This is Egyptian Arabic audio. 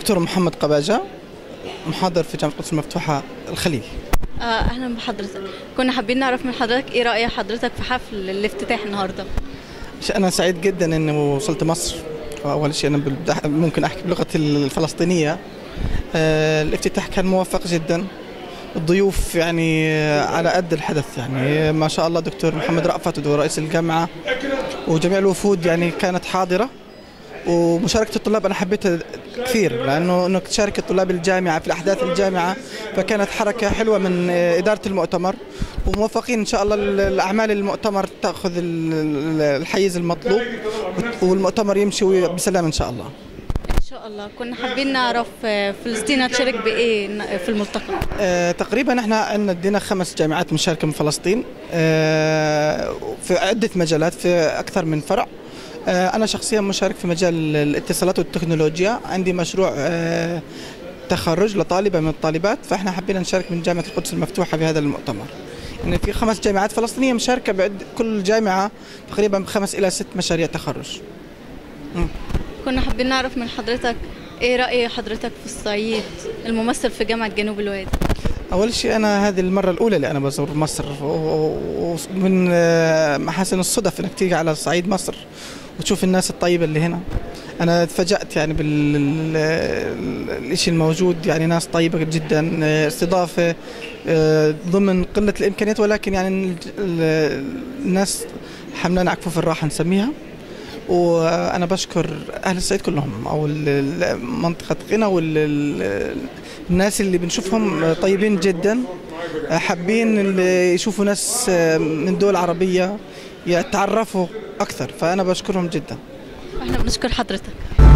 دكتور محمد قباجة محاضر في جامعة القدس المفتوحة الخليل آه، اهلا بحضرتك كنا حابين نعرف من حضرتك ايه راي حضرتك في حفل الافتتاح النهارده أنا سعيد جدا أني وصلت مصر أول شيء أنا ببدأ- ممكن أحكي بلغة الفلسطينية آه، الافتتاح كان موفق جدا الضيوف يعني آه، على قد الحدث يعني ما شاء الله دكتور محمد رأفت ورئيس الجامعة وجميع الوفود يعني كانت حاضرة ومشاركة الطلاب أنا حبيتها كثير لأنه إنه تشارك الطلاب الجامعة في الأحداث الجامعة فكانت حركة حلوة من آه، إدارة المؤتمر وموفقين إن شاء الله ال- الأعمال المؤتمر تأخذ ال- ال- الحيز المطلوب والمؤتمر يمشي بسلام إن شاء الله ان شاء الله كنا حابين نعرف آه، فلسطين هتشارك بايه ن- في الملتقى آه، تقريبا احنا عندنا ادينا خمس جامعات مشاركه من فلسطين آه، في عده مجالات في اكثر من فرع آه، انا شخصيا مشارك في مجال الاتصالات والتكنولوجيا عندي مشروع آه، تخرج لطالبه من الطالبات فاحنا حبينا نشارك من جامعه القدس المفتوحه في هذا المؤتمر يعني في خمس جامعات فلسطينيه مشاركه بعد كل جامعه تقريبا خمس الى ست مشاريع تخرج كنا حابين نعرف من حضرتك ايه راي حضرتك في الصعيد الممثل في جامعه جنوب الوادي أول شيء أنا هذه المرة الأولى اللي أنا بزور مصر و- ومن آه، محاسن الصدف إنك تيجي على صعيد مصر وتشوف الناس الطيبة اللي هنا أنا تفاجأت يعني بالشيء الموجود يعني ناس طيبة جدا آه، استضافة آه، ضمن قلة الإمكانيات ولكن يعني ال- ال- الناس حملان عكفوف الراحة نسميها وانا بشكر اهل الصعيد كلهم او ال- ال- منطقه قنا والناس اللي بنشوفهم طيبين جدا حابين اللي يشوفوا ناس من دول عربيه يتعرفوا اكثر فانا بشكرهم جدا احنا بنشكر حضرتك